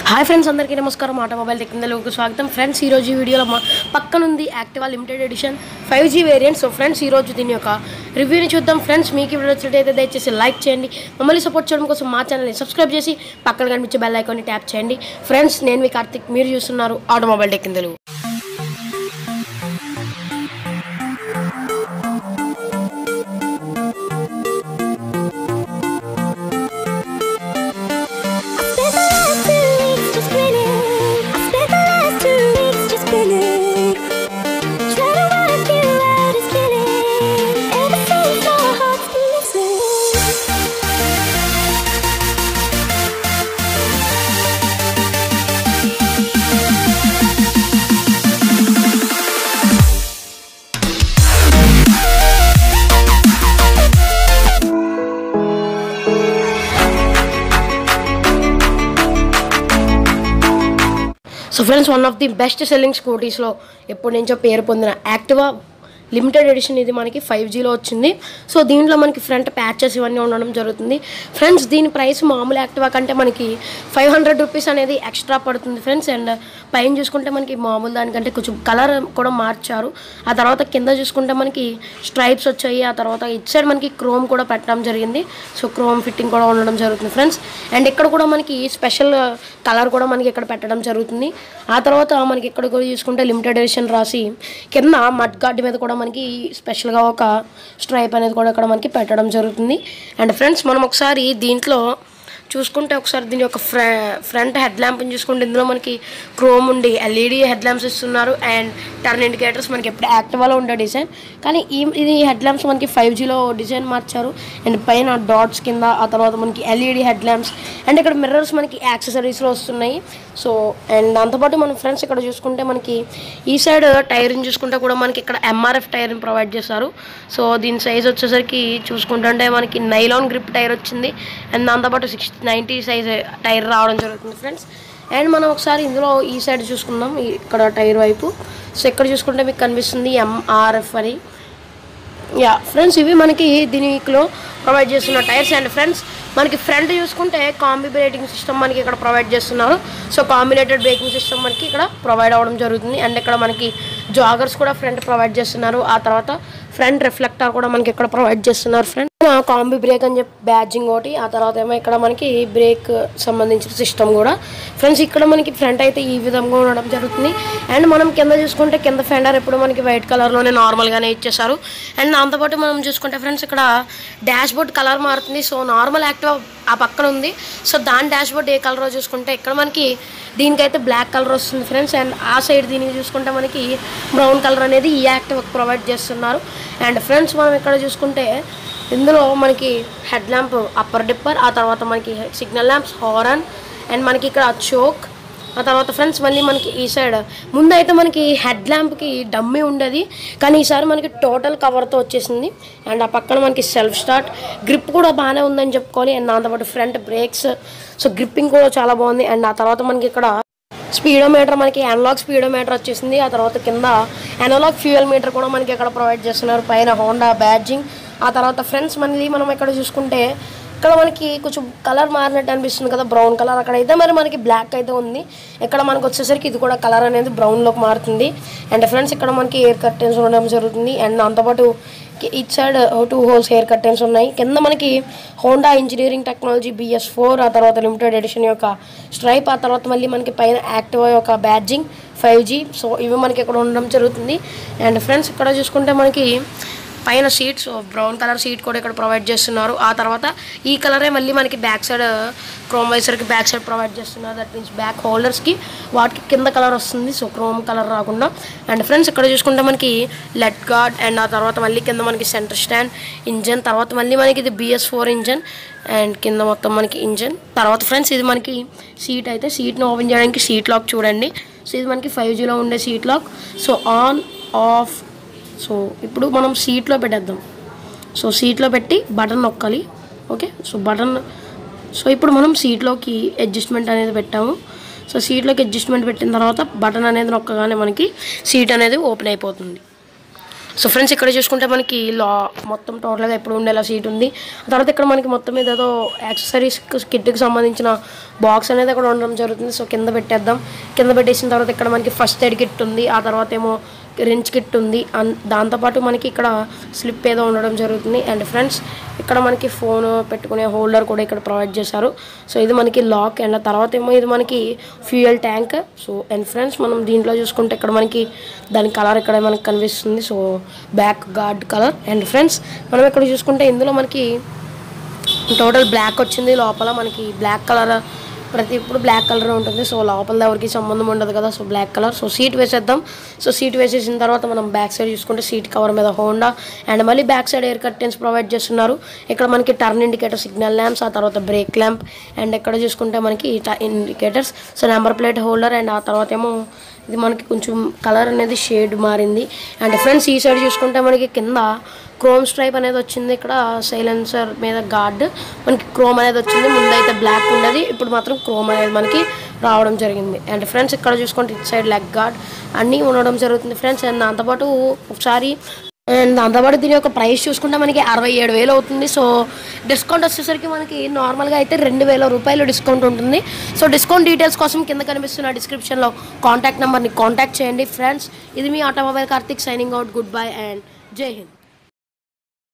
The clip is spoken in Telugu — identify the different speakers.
Speaker 1: హాయ్ ఫ్రెండ్స్ అందరికీ నమస్కారం ఆటో మొబైల్ టెక్నాలజీకి స్వాగతం ఫ్రెండ్స్ ఈరోజు ఈ వీడియోలో మా పక్కనుంది Activa limited edition five G variant so friends ఈరోజు దీని యొక్క రివ్యూని చూద్దాం ఫ్రెండ్స్ మీకు ఈ వీడియో వచ్చినట్టయితే దయచేసి లైక్ చేయండి మమ్మల్ని సపోర్ట్ చేయడం కోసం మా ఛానల్ని సబ్స్క్రైబ్ చేసి పక్కన కనిపించే బెల్ ఐకాన్ని ట్యాప్ చేయండి ఫ్రెండ్స్ నేను మీ కార్తిక్ మీరు చూస్తున్నారు automobile tech Telugu
Speaker 2: Spent the last two weeks just grinning. I spent the last two weeks just grinning. Trying to work you out is killing. Ever since our hearts been missing.
Speaker 1: So friends one of the best selling స్కూటీస్లో ఎప్పటి నుంచో పేరు పొందిన యాక్టివా లిమిటెడ్ ఎడిషన్ ఇది మనకి ఫైవ్ జీలో వచ్చింది సో దీంట్లో మనకి ఫ్రంట్ ప్యాచెస్ ఇవన్నీ ఉండడం జరుగుతుంది ఫ్రెండ్స్ దీని ప్రైస్ మామూలు యాక్టివా కంటే మనకి ఫైవ్ హండ్రెడ్ రూపీస్ అనేది ఎక్స్ట్రా పడుతుంది ఫ్రెండ్స్ అండ్ పైన చూసుకుంటే మనకి మామూలు దానికంటే కొంచెం కలర్ కూడా మార్చారు ఆ తర్వాత కింద చూసుకుంటే మనకి స్ట్రైప్స్ వచ్చాయి ఆ తర్వాత ఇటు సైడ్ మనకి క్రోమ్ కూడా పెట్టడం జరిగింది సో క్రోమ్ ఫిట్టింగ్ కూడా ఉండడం జరుగుతుంది ఫ్రెండ్స్ అండ్ ఇక్కడ కూడా మనకి స్పెషల్ కలర్ కూడా మనకి ఇక్కడ పెట్టడం జరుగుతుంది ఆ తర్వాత మనకి ఇక్కడ కూడా చూసుకుంటే లిమిటెడ్ ఎడిషన్ రాసి కింద మడ్ గార్డ్ మీద కూడా మనకి స్పెషల్గా ఒక స్ట్రైప్ అనేది కూడా ఇక్కడ మనకి పెట్టడం జరుగుతుంది అండ్ ఫ్రెండ్స్ మనం ఒకసారి దీంట్లో చూసుకుంటే ఒకసారి దీని యొక్క ఫ్ర ఫ్రంట్ హెడ్ ల్యాంప్ని చూసుకుంటే ఇందులో మనకి క్రోమ్ ఉండి ఎల్ఈడి హెడ్ ల్యాంప్స్ ఇస్తున్నారు అండ్ టర్న్ ఇండికేటర్స్ మనకి ఎప్పుడు యాక్టివాలో ఉండే డిజైన్ కానీ ఈ ఇది హెడ్ ల్యాంప్స్ మనకి ఫైవ్ జీలో డిజైన్ మార్చారు అండ్ పైన డాట్స్ కింద ఆ తర్వాత మనకి ఎల్ఈడి హెడ్ ల్యాంప్స్ అండ్ ఇక్కడ మిర్రర్స్ మనకి యాక్సెసరీస్లో వస్తున్నాయి సో అండ్ దాంతోపాటు మన ఫ్రెండ్స్ ఇక్కడ చూసుకుంటే మనకి ఈ సైడ్ టైర్ని చూసుకుంటే కూడా మనకి ఇక్కడ ఎంఆర్ఎఫ్ టైర్ని ప్రొవైడ్ చేశారు సో దీని సైజ్ వచ్చేసరికి చూసుకుంటుంటే మనకి నైలాన్ గ్రిప్ టైర్ వచ్చింది అండ్ దాంతోపాటు సిక్స్ నైంటీ సైజ్ టైర్ రావడం జరుగుతుంది ఫ్రెండ్స్ అండ్ మనం ఒకసారి ఇందులో ఈ సైడ్ చూసుకుందాం ఈ- ఇక్కడ టైర్ వైపు సో ఇక్కడ చూసుకుంటే మీకు కనిపిస్తుంది ఎంఆర్ఎఫ్ అని యా ఫ్రెండ్స్ ఇవి మనకి దీనిలో ప్రొవైడ్ చేస్తున్న టైర్స్ అండ్ ఫ్రెండ్స్ మనకి ఫ్రంట్ చూసుకుంటే కాంబీ బ్రేకింగ్ సిస్టమ్ మనకి ఇక్కడ ప్రొవైడ్ చేస్తున్నారు సో కాంబినేటెడ్ బ్రేకింగ్ సిస్టమ్ మనకి ఇక్కడ ప్రొవైడ్ అవ్వడం జరుగుతుంది అండ్ ఇక్కడ మనకి జాగర్స్ కూడా ఫ్రంట్ ప్రొవైడ్ చేస్తున్నారు ఆ తర్వాత ఫ్రంట్ రిఫ్లెక్టర్ కూడా మనకి ఇక్కడ ప్రొవైడ్ చేస్తున్నారు ఫ్రంట్ కాంబీ బ్రేక్ అని చెప్పి బ్యాడ్జింగ్ ఒకటి ఆ తర్వాత ఏమో ఇక్కడ మనకి బ్రేక్ సంబంధించిన సిస్టమ్ కూడా ఫ్రెండ్స్ ఇక్కడ మనకి ఫ్రంట్ అయితే ఈ విధంగా ఉండడం జరుగుతుంది అండ్ మనం కింద చూసుకుంటే కింద ఫెండర్ ఎప్పుడు మనకి వైట్ కలర్లోనే నార్మల్గానే ఇచ్చేసారు అండ్ దాంతోపాటు మనం చూసుకుంటే ఫ్రెండ్స్ ఇక్కడ డాష్ బోర్డ్ కలర్ మారుతుంది సో నార్మల్ యాక్టివ్ ఆ పక్కన ఉంది సో దాని డాష్ బోర్డ్ ఏ కలర్ చూసుకుంటే ఇక్కడ మనకి దీనికైతే బ్లాక్ కలర్ వస్తుంది ఫ్రెండ్స్ అండ్ ఆ సైడ్ దీనికి చూసుకుంటే మనకి బ్రౌన్ కలర్ అనేది ఈ యాక్టివ్ ప్రొవైడ్ చేస్తున్నారు అండ్ ఫ్రెండ్స్ మనం ఇక్కడ చూసుకుంటే ఇందులో మనకి హెడ్ ల్యాంప్ అప్పర్ డిప్పర్ ఆ తర్వాత మనకి సిగ్నల్ ల్యాంప్స్ హారన్ అండ్ మనకి ఇక్కడ చోక్ ఆ తర్వాత ఫ్రెండ్స్ మళ్ళీ మనకి ఈ సైడ్ ముందైతే మనకి హెడ్ ల్యాంప్కి డమ్మీ ఉండేది కానీ ఈసారి మనకి టోటల్ కవర్తో వచ్చేసింది అండ్ ఆ పక్కన మనకి సెల్ఫ్ స్టార్ట్ గ్రిప్ కూడా బాగానే ఉందని చెప్పుకోవాలి అండ్ దాంతోపాటు ఫ్రంట్ బ్రేక్స్ సో గ్రిప్పింగ్ కూడా చాలా బాగుంది అండ్ ఆ తర్వాత మనకి ఇక్కడ స్పీడోమీటర్ మనకి అనలాగ్ స్పీడోమీటర్ వచ్చేసింది ఆ తర్వాత కింద అనలాగ్ ఫ్యూయల్ మీటర్ కూడా మనకి ఇక్కడ ప్రొవైడ్ చేస్తున్నారు పైన హోండా బ్యాడ్జింగ్ ఆ తర్వాత ఫ్రెండ్స్ మళ్ళీ మనం ఇక్కడ చూసుకుంటే ఇక్కడ మనకి కొంచెం కలర్ మారినట్టు అనిపిస్తుంది కదా బ్రౌన్ కలర్ అక్కడ అయితే మరి మనకి బ్లాక్ అయితే ఉంది ఇక్కడ మనకు వచ్చేసరికి ఇది కూడా కలర్ అనేది బ్రౌన్లోకి మారుతుంది అండ్ ఫ్రెండ్స్ ఇక్కడ మనకి ఎయిర్ కర్టెన్స్ ఉండడం జరుగుతుంది అండ్ దాంతోపాటు it side two holes hair curtains ఉన్నాయి కింద మనకి Honda engineering technology BS four ఆ తర్వాత లిమిటెడ్ ఎడిషన్ యొక్క స్ట్రైప్ ఆ తర్వాత మళ్ళీ మనకి పైన యాక్టివా యొక్క బ్యాడ్జింగ్ ఫైవ్ జీ సో ఇవి మనకి ఇక్కడ ఉండడం జరుగుతుంది అండ్ ఫ్రెండ్స్ ఇక్కడ చూసుకుంటే మనకి పైన సీట్స్ బ్రౌన్ కలర్ సీట్ కూడా ఇక్కడ ప్రొవైడ్ చేస్తున్నారు ఆ తర్వాత ఈ కలరే మళ్ళీ మనకి బ్యాక్ సైడ్ క్రోమ్ వైసర్కి బ్యాక్ సైడ్ ప్రొవైడ్ చేస్తున్నారు దట్ మీన్స్ బ్యాక్ హోల్డర్స్కి వాటికి కింద కలర్ వస్తుంది సో క్రోమ్ కలర్ రాకుండా అండ్ ఫ్రెండ్స్ ఇక్కడ చూసుకుంటే మనకి లెట్ గార్డ్ అండ్ ఆ తర్వాత మళ్ళీ కింద మనకి సెంటర్ స్టాండ్ ఇంజన్ తర్వాత మళ్ళీ మనకి ఇది బిఎస్ ఫోర్ ఇంజన్ అండ్ కింద మొత్తం మనకి ఇంజన్ తర్వాత ఫ్రెండ్స్ ఇది మనకి సీట్ అయితే సీట్ని ఓపెన్ చేయడానికి సీట్ లాక్ చూడండి సో ఇది మనకి ఫైవ్ జీలో ఉండే seat lock so on off so ఇప్పుడు మనం సీట్లో పెట్టేద్దాం సో సీట్లో పెట్టి బటన్ నొక్కాలి ఓకే సో బటన్ సో ఇప్పుడు మనం సీట్లోకి అడ్జస్ట్మెంట్ అనేది పెట్టాము సో సీట్లోకి అడ్జస్ట్మెంట్ పెట్టిన తర్వాత బటన్ అనేది నొక్కగానే మనకి సీట్ అనేది ఓపెన్ అయిపోతుంది సో ఫ్రెండ్స్ ఇక్కడ చూసుకుంటే మనకి లా మొత్తం టోటల్గా ఎప్పుడు ఉండేలా సీట్ ఉంది ఆ తర్వాత ఇక్కడ మనకి మొత్తం మీద ఏదో యాక్సెసరీస్ కిట్కి సంబంధించిన బాక్స్ అనేది అక్కడ ఉండడం జరుగుతుంది సో కింద పెట్టేద్దాం కింద పెట్టేసిన తర్వాత ఇక్కడ మనకి ఫస్ట్ ఎయిడ్ కిట్ ఉంది ఆ తర్వాత ఏమో రెంచ్ కిట్ ఉంది అన్- దాంతోపాటు మనకి ఇక్కడ స్లిప్ ఏదో ఉండడం జరుగుతుంది అండ్ ఫ్రెండ్స్ ఇక్కడ మనకి ఫోన్ పెట్టుకునే హోల్డర్ కూడా ఇక్కడ ప్రొవైడ్ చేశారు సో ఇది మనకి లాక్ అండ్ ఆ తర్వాత ఏమో ఇది మనకి fuel tank so and friends మనం దీంట్లో చూసుకుంటే ఇక్కడ మనకి దాని కలర్ ఇక్కడ మనకి కనిపిస్తుంది so back guard colour and friends మనం ఇక్కడ చూసుకుంటే ఇందులో మనకి టోటల్ బ్లాక్ వచ్చింది లోపల మనకి బ్లాక్ కలర్ ప్రతి ఇప్పుడు బ్లాక్ కలర్ ఉంటుంది సో లోపల ఎవరికి సంబంధం ఉండదు కదా so black colour so seat వేసేద్దాం సో సీట్ వేసేసిన తర్వాత మనం బ్యాక్ సైడ్ చూసుకుంటే సీట్ కవర్ మీద హోండా అండ్ మళ్ళీ back side air curtains provide చేస్తున్నారు ఇక్కడ మనకి టర్న్ ఇండికేటర్ సిగ్నల్ ల్యాంప్స్ ఆ తర్వాత బ్రేక్ ల్యాంప్ అండ్ ఇక్కడ చూసుకుంటే మనకి indicators so number plate holder and ఆ తర్వాత ఏమో ఇది మనకి కొంచెం కలర్ అనేది షేడ్ మారింది అండ్ ఫ్రెండ్స్ ఈ సైడ్ చూసుకుంటే మనకి కింద క్రోమ్ స్ట్రైప్ అనేది వచ్చింది ఇక్కడ సైలెన్సర్ మీద గార్డ్ మనకి క్రోమ్ అనేది వచ్చింది ముందైతే బ్లాక్ ఉండేది ఇప్పుడు మాత్రం క్రోమ్ అనేది మనకి రావడం జరిగింది అండ్ ఫ్రెండ్స్ ఇక్కడ చూసుకుంటే ఇటు సైడ్ లెగ్ గార్డ్ అన్నీ ఉండడం జరుగుతుంది ఫ్రెండ్స్ అండ్ దాంతోపాటు ఒకసారి అండ్ దాంతోపాటు దీని యొక్క ప్రైస్ చూసుకుంటే మనకి అరవై ఏడు వేలు అవుతుంది సో డిస్కౌంట్ వచ్చేసరికి మనకి నార్మల్గా అయితే రెండు వేల రూపాయలు డిస్కౌంట్ ఉంటుంది సో డిస్కౌంట్ డీటెయిల్స్ కోసం కింద కనిపిస్తున్న డిస్క్రిప్షన్లో కాంటాక్ట్ నెంబర్ని కాంటాక్ట్ చేయండి ఫ్రెండ్స్ ఇది మీ automobile Karthik signing out good bye and Jai Hind